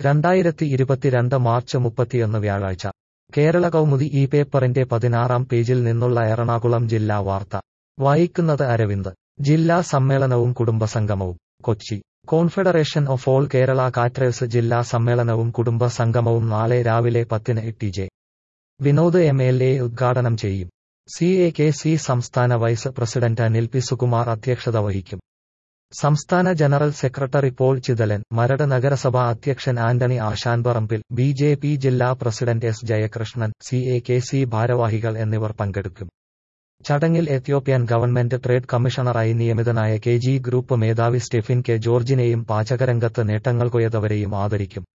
രണ്ടായിരത്തി ഇരുപത്തിരണ്ട് മാർച്ച് മുപ്പത്തിയൊന്ന് വ്യാഴാഴ്ച കേരള കൗമുദി ഈ പേപ്പറിന്റെ പതിനാറാം പേജിൽ നിന്നുള്ള എറണാകുളം ജില്ലാ വാർത്ത വായിക്കുന്നത് അരവിന്ദ് ജില്ലാ സമ്മേളനവും കുടുംബസംഗമവും Kochi confederation of all Kerala caterers ജില്ലാ സമ്മേളനവും കുടുംബ സംഗമവും നാളെ രാവിലെ പത്തിന് T J Vinod M L A ഉദ്ഘാടനം ചെയ്യും സി എ കെ സി സംസ്ഥാന vice president Anil P Sukumar അധ്യക്ഷത വഹിക്കും സംസ്ഥാന general secretary Paul Chithalan Maradu നഗരസഭാ അധ്യക്ഷൻ Antony Asanparambil B J P ജില്ലാ president S Jayakrishnan C A K C ഭാരവാഹികൾ എന്നിവർ പങ്കെടുക്കും ചടങ്ങിൽ എത്യോപ്യൻ ഗവൺമെന്റ് ട്രേഡ് കമ്മീഷണറായി നിയമിതനായ കെ ജി ഗ്രൂപ്പ് മേധാവി സ്റ്റെഫിൻ കെ ജോർജിനെയും പാചകരംഗത്ത് നേട്ടങ്ങൾ കൊയ്തവരെയും ആദരിക്കും